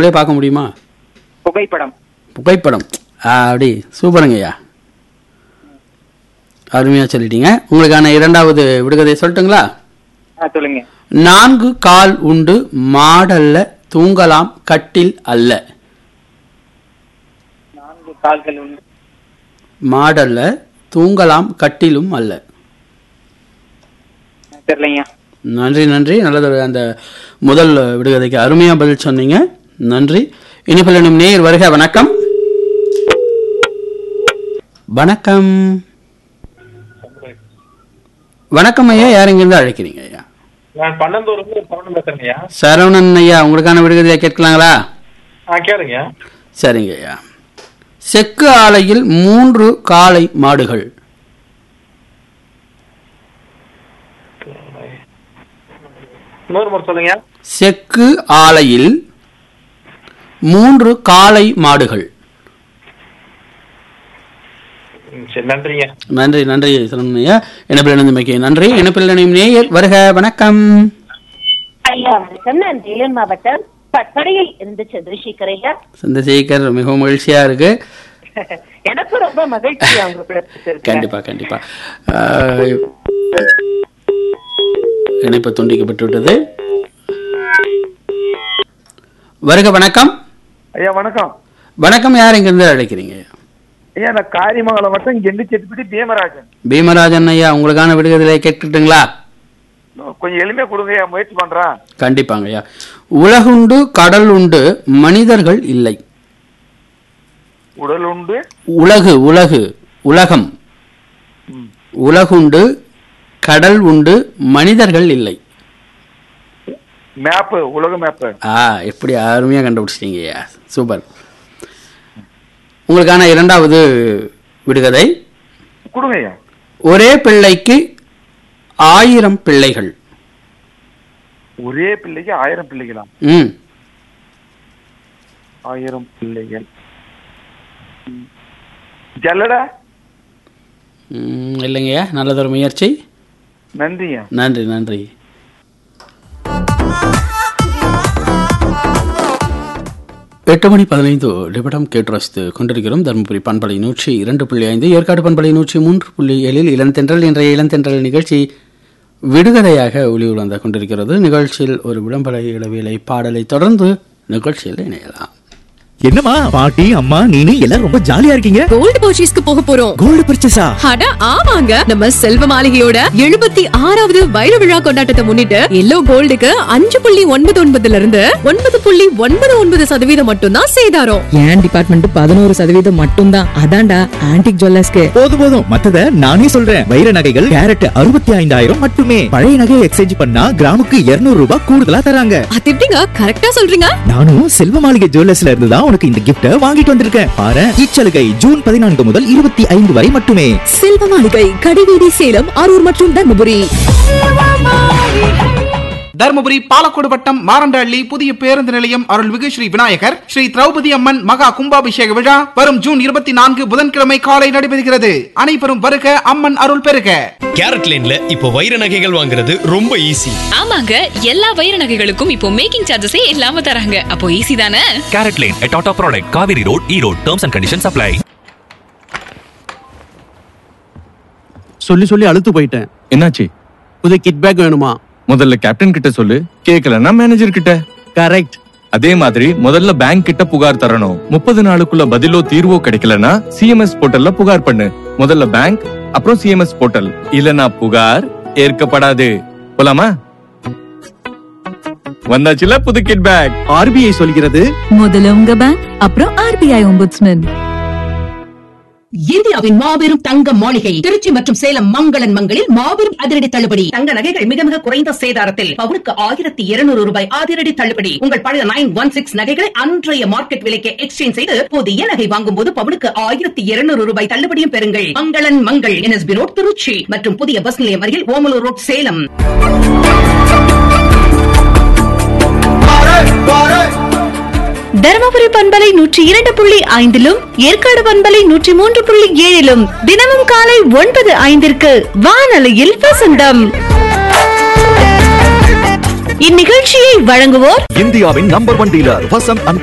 நீங்களே பார்க்க முடியுமா புகைப்படம் புகைப்படம் ஆ, அப்படி சூப்பருங்க ஐயா அருமையாக சொல்லிட்டீங்க உங்களுக்கான இரண்டாவது விடுகதை சொல்லட்டுங்களா ஆ சொல்லுங்க நான்கு கால் உண்டு மாடல்ல தூங்கலாம் கட்டில் அல்ல நான்கு கால்கள் உண்டு மாடல்ல தூங்கலாம் கட்டிலும் அல்ல தெரியலைங்க நன்றி நன்றி நல்லது அந்த முதல் விடுகதைக்கு அருமையாக பதில் சொன்னீங்க நன்றி இனிப்பில் எனும் நேயர் வருக வணக்கம் வணக்கம் வணக்கம் ஐயா யார் இங்கிருந்து அழைக்கிறீங்க ஐயா நான் பன்னெண்டூர் வந்து பவுன் பேசுறேங்கய்யா சரவணன் ஐயா உங்களுக்கான விடுகதையை கேட்கலாங்களா ஆ கேளுங்க சரிங்க ஐயா செக்கு ஆலையில் மூன்று காளை மாடுகள் இன்னொரு முறை சொல்லுங்க செக்கு ஆலையில் மூன்று காளை மாடுகள் ம், சரி நன்றிங்க நன்றி நன்றி சரவணன் ஐயா இணைப்பில் இணைந்தமைக்கு நன்றி இணைப்பில் இணையும் நேயர் வருக வணக்கம் ஐயா வணக்கம் நான் வேலூர் மாவட்டம் பட்படையில் இருந்து சந்திரசேகர் ஐயா சந்திரசேகர் மிகவும் மகிழ்ச்சியா இருக்கு எனக்கும் ரொம்ப மகிழ்ச்சி அவங்க பேசுறது கண்டிப்பா கண்டிப்பா ஆஹ், இணைப்பு துண்டிக்கப்பட்டு விட்டது வருக வணக்கம் ஐயா வணக்கம் வணக்கம் யார் இங்கிருந்து அழைக்கிறீங்க ஐயா நான் காரியமங்கலம் மட்டும் கெண்டு செட்டுப்பிடி பீமராஜன் பீமராஜன் ஐயா உங்களுக்கான விடுகதையை கேட்டுட்டுங்களா கொஞ்சம் எளிமையா கொடுங்க ஐயா முயற்சி பண்றேன் கண்டிப்பாங்க ஐயா உலகுண்டு கடல் உண்டு மனிதர்கள் இல்லை உடல் உண்டு உலகு உலகு உலகம் உலகுண்டு கடல் உண்டு மனிதர்கள் இல்லை மேப்பு உலக மேப்பு ஆ எப்படி அருமையா கண்டுபிடிச்சிட்டீங்க ஐயா சூப்பர் உங்களுக்கான இரண்டாவது விடுகதை கொடுங்க ஐயா ஒரே பிள்ளைக்கு ஆயிரம் பிள்ளைகள் ஒரே பிள்ளைக்கு ஆயிரம் பிள்ளைகளா ம் ஆயிரம் பிள்ளைகள் ம். ஜல்லடா ம், இல்லைங்கய்யா நல்லதொரு முயற்சி நன்றிங்க நன்றி நன்றி எட்டு மணி பதினைந்து நிமிடம் கேட்டு ரசித்து கொண்டிருக்கிறோம் தருமபுரி பண்பலை நூற்றி இரண்டு புள்ளி ஐந்து ஏற்காடு பண்பலை நூற்றி மூன்று புள்ளி ஏழில் இளந்தென்றல் என்ற இளந்தென்றல் நிகழ்ச்சி விடுகதையாக ஒளி உணர்ந்து கொண்டிருக்கிறது நிகழ்ச்சியில் ஒரு விளம்பர இடைவேளை பாடலை தொடர்ந்து நிகழ்ச்சியில் இணையலாம் என்னம்மா பாட்டி அம்மா நீனு எல்லாரும் ரொம்ப ஜாலியா இருக்கீங்க கோல்டு பர்ச்சேஸ்க்கு போக போறோம் கோல்டு பர்ச்சேஸா அட ஆமாங்க நம்ம செல்வ மாளிகையோட எழுபத்தி ஆறாவது வைர விழா கொண்டாட்டத்தை முன்னிட்டு எல்லோ கோல்டுக்கு அஞ்சு புள்ளி ஒன்பது ஒன்பதுல இருந்து ஒன்பது புள்ளி ஒன்பது ஒன்பது சதவீதம் மட்டும்தான் சேதாரம் என் டிபார்ட்மெண்ட் பதினோரு சதவீதம் மட்டும்தான் அதான்டா ஆன்டிக் ஜுவல்லர்ஸ்க்கு போதும் போதும் மத்தத நானே சொல்றேன் வைர நகைகள் கேரட் அறுபத்தி ஐந்தாயிரம் மட்டுமே பழைய நகையை எக்ஸ்சேஞ்ச் பண்ணா கிராமுக்கு 200 ரூபாய் கூடுதலா தராங்க அது எப்படிங்க கரெக்டா சொல்றீங்க நானும் செல்வ மாளிகை ஜுவல்லர்ஸ்ல இருந்து தான் உனக்கு இந்த கிஃப்ட வாங்கிட்டு வந்திருக்கேன் பாரு இச்சலுகை ஜூன் பதினான்கு முதல் இருபத்தி ஐந்து வரை மட்டுமே செல்வ மாளிகை கடிவீதி சேலம் அரூர் மற்றும் தர்மபுரி தருமபுரி பாலக்கோடு வட்டம் மாரண்டஹள்ளி புதிய பேருந்து நிலையம் அருள்மிகு ஸ்ரீ விநாயகர் ஸ்ரீ திரௌபதி அம்மன் மகா கும்பாபிஷேக விழா வரும் ஜூன் இருபத்தி நான்கு புதன்கிழமை காலை நடைபெறுகிறது அனைவரும் வருக அம்மன் அருள் பெறுக கேரட் லேன்ல இப்போ வைர நகைகள் வாங்குறது ரொம்ப ஈஸி ஆமாங்க எல்லா வைர நகைகளுக்கும் இப்போ மேக்கிங் சார்ஜஸே இல்லாம தராங்க அப்போ ஈஸி தானே CaratLane Tata product Kaveri road Erode terms and conditions apply சொல்லி சொல்லி அழுத்து போயிட்டேன் என்னாச்சு புது கிட் பேக் வேணுமா முதல்ல கேப்டன் கிட்ட சொல்லு கேக்கலன்னா மேனேஜர் கிட்ட கரெக்ட் அதே மாதிரி முதல்ல பேங்க் கிட்ட புகார் தரணும் முப்பது நாளுக்குள்ள பதிலோ தீர்வோ கிடைக்கலனா சிஎம்எஸ் போர்ட்டல்ல புகார் பண்ணு முதல்ல பேங்க் அப்புறம் சிஎம்எஸ் போர்ட்டல் இல்லனா புகார் ஏற்கப்படாது போலாமா வந்தாச்சுல புது கிட் பேக் ஆர்பிஐ சொல்கிறது முதல்ல உங்க பேங்க் அப்புறம் ஆர்பிஐ ஒம்புட்ஸ்மேன் இந்தியாவின் மாபெரும் தங்க மாளிகை திருச்சி மற்றும் சேலம் மங்களன் மங்களில் மாபெரும் அதிரடி தள்ளுபடி தங்க நகைகள் மிக மிக குறைந்த சேதாரத்தில் பவுனுக்கு ஆயிரத்தி இருநூறு ரூபாய் அதிரடி தள்ளுபடி உங்கள் பழைய நைன் ஒன் சிக்ஸ் நகைகளை அன்றைய மார்க்கெட் விலைக்கு எக்ஸ்சேஞ்ச் செய்து புதிய நகை வாங்கும் போது பவுனுக்கு ஆயிரத்தி இருநூறு ரூபாய் தள்ளுபடியும் பெறுங்கள் மங்களன் மங்கள் என்எஸ்பி ரோட் திருச்சி மற்றும் புதிய பஸ் நிலையம் அருகில் ஓமலூர் ரோட் சேலம் தருமபுரி பண்பலை நூற்றி இரண்டு புள்ளி ஐந்திலும் ஏற்காடு பண்பலை நூற்றி மூன்று புள்ளி ஏழிலும் தினமும் காலை ஒன்பது ஐந்திற்கு வானொலியில் வசந்தம் இந்நிகழ்ச்சியை வழங்குவோர் இந்தியாவின் number one dealer Vasanth and